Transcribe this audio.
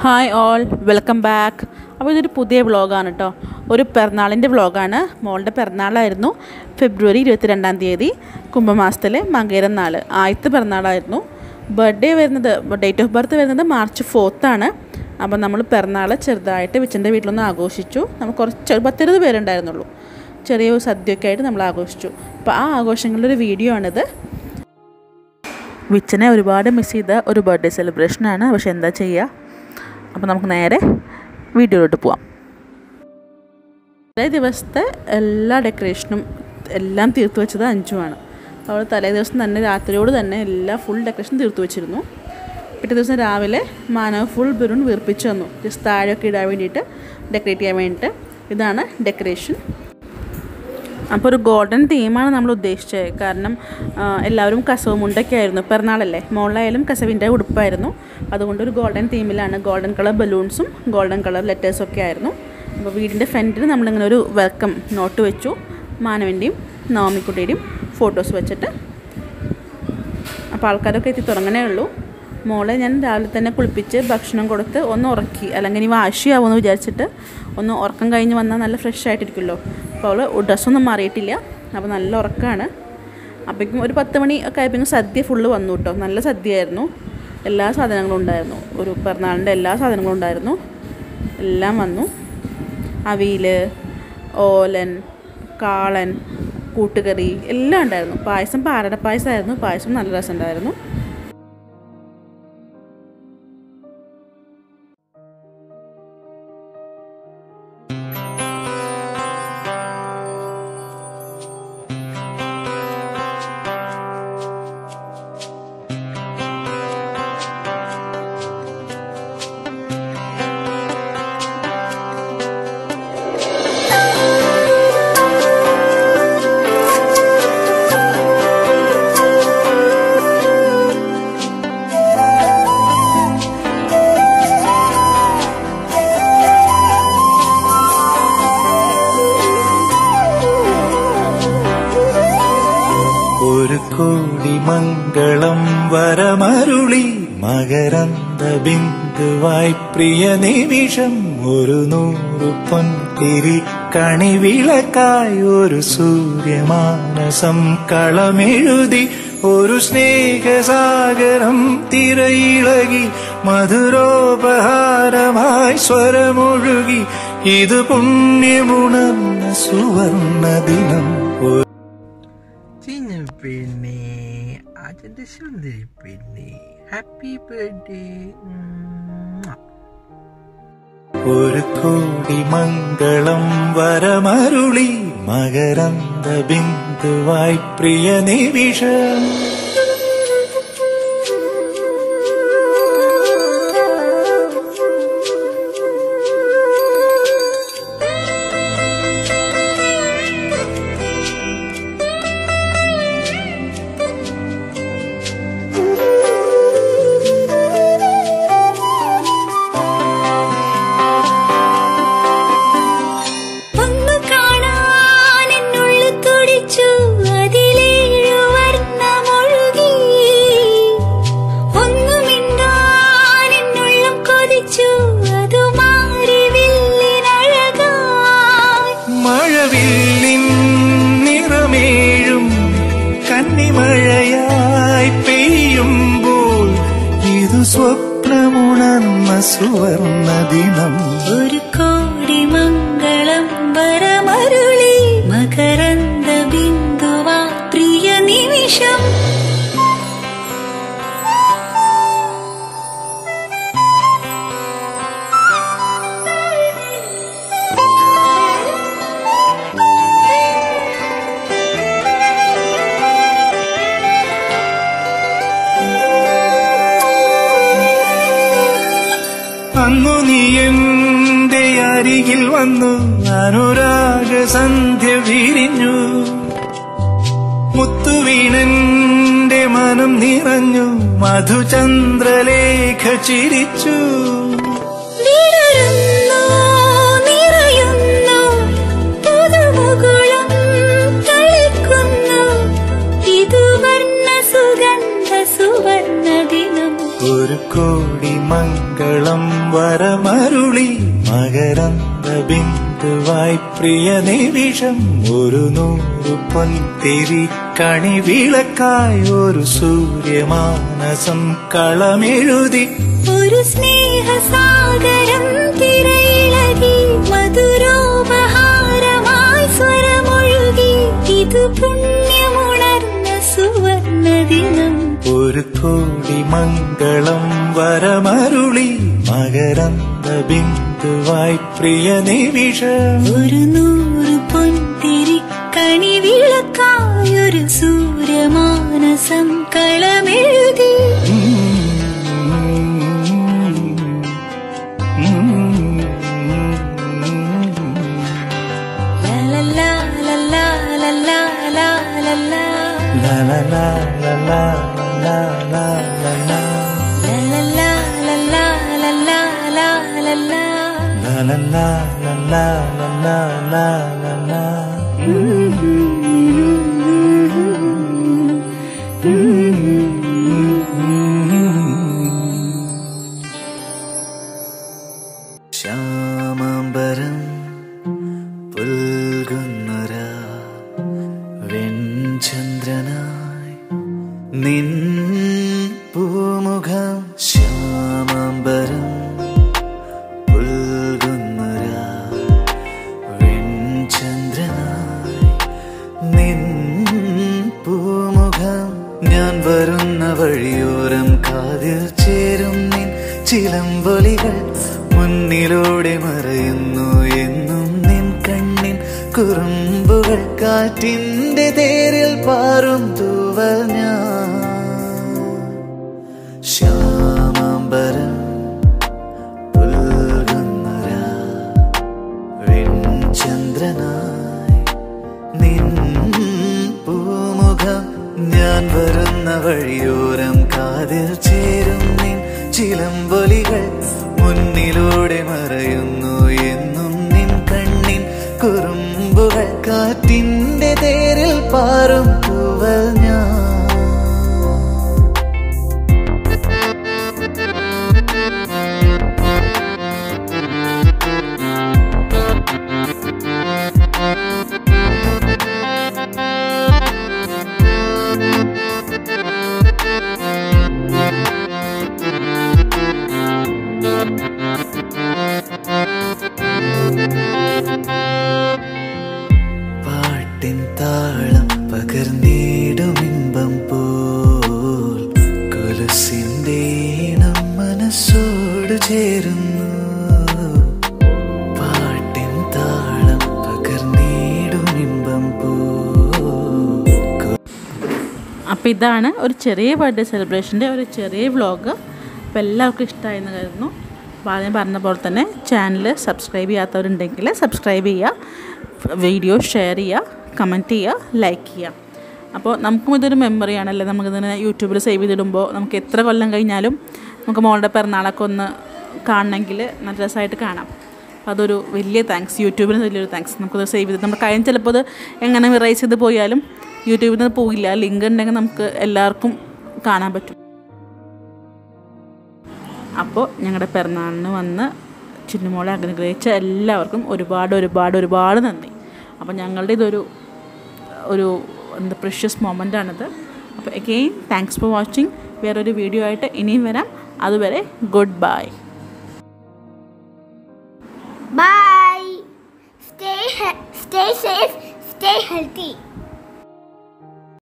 Hi all welcome back അപ്പോൾ ഇതൊരു പുതിയ വ്ളോഗാണ് കേട്ടോ ഒരു പിറന്നാളിൻ്റെ വ്ളോഗാണ് മോളുടെ പിറന്നാളായിരുന്നു ഫെബ്രുവരി ഇരുപത്തിരണ്ടാം തീയതി കുംഭമാസത്തിലെ മകരം നാൾ ആദ്യത്തെ പിറന്നാളായിരുന്നു ബർത്ത്ഡേ വരുന്നത് ഡേറ്റ് ഓഫ് ബർത്ത് വരുന്നത് മാർച്ച് ഫോർത്താണ് അപ്പോൾ നമ്മൾ പിറന്നാൾ ചെറുതായിട്ട് വിച്ചൻ്റെ വീട്ടിലൊന്ന് ആഘോഷിച്ചു നമ്മൾ കുറച്ച് ഒരു പത്തിരുപത് പേരുണ്ടായിരുന്നുള്ളൂ ചെറിയൊരു സദ്യയൊക്കെ ആയിട്ട് നമ്മൾ ആഘോഷിച്ചു അപ്പോൾ ആ ആഘോഷങ്ങളുടെ ഒരു വീഡിയോ ആണിത് വിച്ചനെ ഒരുപാട് മിസ് ചെയ്ത ഒരു ബർത്ത്ഡേ സെലിബ്രേഷനാണ് പക്ഷെ എന്താ ചെയ്യുക അപ്പോൾ നമുക്ക് നേരെ വീഡിയോയിലോട്ട് പോവാം തലേ ദിവസത്തെ എല്ലാ ഡെക്കറേഷനും എല്ലാം തീർത്തു വെച്ചത് അഞ്ചുമാണ് അപ്പോൾ അവൾ തലേ ദിവസം തന്നെ രാത്രിയോട് തന്നെ എല്ലാ ഫുൾ ഡെക്കറേഷൻ തീർത്തു വെച്ചിരുന്നു പിറ്റേ ദിവസം രാവിലെ മാനവ് ഫുൾ ബലൂൺ വീർപ്പിച്ചു തന്നു ജസ്റ്റ് താഴെയൊക്കെ ഇടാൻ വേണ്ടിയിട്ട് ഡെക്കറേറ്റ് ചെയ്യാൻ വേണ്ടിയിട്ട് ഇതാണ് ഡെക്കറേഷൻ അപ്പോൾ ഒരു ഗോൾഡൻ തീമാണ് നമ്മൾ ഉദ്ദേശിച്ചത് കാരണം ആ, എല്ലാവരും കസവ് മുണ്ടൊക്കെ ആയിരുന്നു പിറന്നാളല്ലേ മോളായാലും കസവിൻ്റെ ഉടുപ്പായിരുന്നു അതുകൊണ്ട് ഒരു ഗോൾഡൻ തീമിലാണ് ഗോൾഡൻ കളർ ബലൂൺസും ഗോൾഡൻ കളർ ലെറ്റേഴ്സും ഒക്കെ ആയിരുന്നു അപ്പോൾ വീടിൻ്റെ ഫ്രണ്ടിൽ നമ്മളിങ്ങനെ ഒരു വെൽക്കം നോട്ട് വെച്ചു മാനവൻ്റെയും നവമിക്കുട്ടിയുടെയും ഫോട്ടോസ് വെച്ചിട്ട് അപ്പോൾ ആൾക്കാരൊക്കെ എത്തി തുടങ്ങണേ ഉള്ളൂ മോളെ ഞാൻ രാവിലെ തന്നെ കുളിപ്പിച്ച് ഭക്ഷണം കൊടുത്ത് ഒന്ന് ഉറക്കി അല്ലെങ്കിൽ ഇനി വാശിയാവുമെന്ന് വിചാരിച്ചിട്ട് ഒന്ന് ഉറക്കം കഴിഞ്ഞ് വന്നാൽ നല്ല ഫ്രഷ് ആയിട്ടിരിക്കുമല്ലോ അപ്പോൾ അവൾ ഡ്രസ്സൊന്നും മാറിയിട്ടില്ല അപ്പോൾ നല്ല ഉറക്കമാണ് അപ്പോഴേക്കും ഒരു പത്ത് മണി ഒക്കെ ആയപ്പോഴേക്കും സദ്യ ഫുള്ള് വന്നു കേട്ടോ നല്ല സദ്യയായിരുന്നു എല്ലാ സാധനങ്ങളും ഉണ്ടായിരുന്നു ഒരു പിറന്നാളിൻ്റെ എല്ലാ സാധനങ്ങളും ഉണ്ടായിരുന്നു എല്ലാം വന്നു അവിയൽ ഓലൻ കാളൻ കൂട്ടുകറി എല്ലാം ഉണ്ടായിരുന്നു പായസം പാലട പായസമായിരുന്നു പായസം നല്ല രസമുണ്ടായിരുന്നു ഒരു കോടി മംഗളം വരമരുളി മകരന്ത ബിന്ദുവായി പ്രിയ നിമിഷം ഒരു നൂറു പൊൻതിരി കണിവിളക്കായി ഒരു സൂര്യമാനസം കളമെഴുതി ഒരു സ്നേഹസാഗരം തിരയിളകി മധുരോപഹാരമായി സ്വരമൊഴുകി ഇത് പുണ്യമുണർന്ന സുവർണ ദിനം ചിന്നു പെണ്ണെ അച്ഛൻ്റെ സുന്ദരി പെണ്ണെ ഹാപ്പി ബർത്ത്ഡേ ഒരു കോടി മംഗളം വരമരുളി മകരന്ത ബിന്ദുവായി പ്രിയ നിമിഷം ഒന്ന് കാണാൻ എന്നുള്ളിൽ തുടിച്ചു അതിലേഴു വർണ്ണമൊഴുകി ഒന്നു മിണ്ടാൻ എന്നുള്ളം കൊതിച്ചു അതു മാറി വില്ലിനഴകായി മഴവില്ലിൻ നിറമേഴും കന്നിമഴയായി പെയ്യുമ്പോൾ ഇതു സ്വപ്നമുണർന്ന സുവർണ ദിനം ഒരു കോടി മംഗളം വരമരുളി മകരന്ദ ബിന്ദുവാ പ്രിയ നിമിഷം അന്നു നീ എന്റെ അരികിൽ വന്നു അനുരാഗ സന്ധ്യ വിരിഞ്ഞു മുത്തുവീണന്റെ മനം നിറഞ്ഞു മധുചന്ദ്രലേഖ ചിരിച്ചു വിടരുന്നു നിറയുന്നു പുതുമുകുളം കളിക്കുന്നു ഇത് വർണ്ണ സുഗന്ധ സുവർണ ദിനം ഒരു കോടി മംഗളം വരമരുളി മകരന്ത ബിന്ദുവായി പ്രിയ നിമിഷം ഒരു നൂറ് പൊൻതിരി കണി വിളക്കായി ഒരു സൂര്യമാനസം കളമെഴുതി ഒരു സ്നേഹസാഗരം തിരയിളകി മധുരോപഹാരമായി സ്വരമൊഴുകി ഇത് പുണ്യമുണർന്ന സുവർണ ദിനം ഒരു കോടി മംഗളം വരമരുളി മകരന്ത ബിന്ദുവായി പ്രിയ നിമിഷം ഒരു നൂറ് പൊൻതിരി കണി വിളക്കായൊരു സൂര്യമാനസം കളമെഴുതി ലലലാ ലലാ ലലാ ലാ ലലാ. La la la la la la la la la ലലലാ ലലാ ലലാ ലാ ലലാ. La la la la la la la la la la Shyamambaram പുൽകുന്നൊരാ വെൺചന്ദ്രനായി നിൻ പൂമുഖം ശ്യാമാംബരം പുൽകുന്നൊരാ വെൺചന്ദ്രനായി നിൻ പൂമുഖം ഞാൻ വരുന്ന വഴിയോരം കാതിൽ ചേരും നിൻ ചിലമ്പൊലികൾ മുന്നിലൂടെ മറയുന്നു എന്നും നിൻ കണ്ണിൻ കുറുമ്പുകൾ കാറ്റിന്റെ തേരിൽ പാറും തൂവൽ ഞാൻ ശ്യാമാംബരം പുൽകുന്നൊരാ വെൺചന്ദ്രനായി നിൻ പൂമുഖം ഞാൻ വരുന്ന വഴിയോരം കാതിൽ ചേരും നിൻ ചിലമ്പൊലികൾ മുന്നിലൂടെ മറയുന്നു എന്നും നിൻ കണ്ണിൻ കുറുമ്പുകൾ കാറ്റിന്റെ തേരിൽ പാറും പൂവൽ ഞാൻ പാട്ടിൻ താളം പകർന്നിടുമിമ്പം പോൽ കൊലുസിന്റെ ഈണം മനസ്സോട് ചേരുന്നു പാട്ടിൻ താളം പകർന്നിടുമിമ്പം പോൽ അപ്പോൾ ഇതാണ് ഒരു ചെറിയ ബർത്ത്ഡേ സെലിബ്രേഷൻ്റെ ഒരു ചെറിയ വ്ളോഗ് അപ്പോൾ എല്ലാവർക്കും ഇഷ്ടമായെന്ന് കരുതുന്നു അപ്പോൾ ആദ്യം പറഞ്ഞ പോലെ തന്നെ ചാനൽ സബ്സ്ക്രൈബ് ചെയ്യാത്തവരുണ്ടെങ്കിൽ സബ്സ്ക്രൈബ് ചെയ്യുക വീഡിയോ ഷെയർ ചെയ്യുക കമൻറ്റ് ചെയ്യുക ലൈക്ക് ചെയ്യുക അപ്പോൾ നമുക്കും ഇതൊരു മെമ്മറിയാണല്ലേ നമുക്കിതിനെ യൂട്യൂബിൽ സേവ് ചെയ്തിടുമ്പോൾ നമുക്ക് എത്ര കൊല്ലം കഴിഞ്ഞാലും നമുക്ക് മോളുടെ പിറന്നാളൊക്കെ ഒന്ന് കാണണമെങ്കിൽ നല്ല രസമായിട്ട് കാണാം അപ്പോൾ അതൊരു വലിയ താങ്ക്സ് യൂട്യൂബിന് വലിയൊരു താങ്ക്സ് നമുക്കത് സേവ് ചെയ്ത് നമ്മുടെ കാര്യം ചിലപ്പോൾ അത് എങ്ങനെ വിറൈസ് ചെയ്ത് പോയാലും യൂട്യൂബിൽ നിന്ന് പോയില്ല ലിങ്ക് ഉണ്ടെങ്കിൽ നമുക്ക് എല്ലാവർക്കും കാണാൻ പറ്റും അപ്പോൾ ഞങ്ങളുടെ പിറന്നാളിന് വന്ന് ചിന്നുമോളെ അനുഗ്രഹിച്ച എല്ലാവർക്കും ഒരുപാട് ഒരുപാട് ഒരുപാട് നന്ദി അപ്പോൾ ഞങ്ങളുടെ ഇതൊരു ഒരു എന്താ പ്രഷ്യസ് മൊമെൻ്റ് ആണിത് അപ്പോൾ എഗെയിൻ താങ്ക്സ് ഫോർ വാച്ചിങ് വേറൊരു വീഡിയോ ആയിട്ട് ഇനിയും വരാം അതുവരെ good bye Bye. Stay he- stay safe. Stay healthy.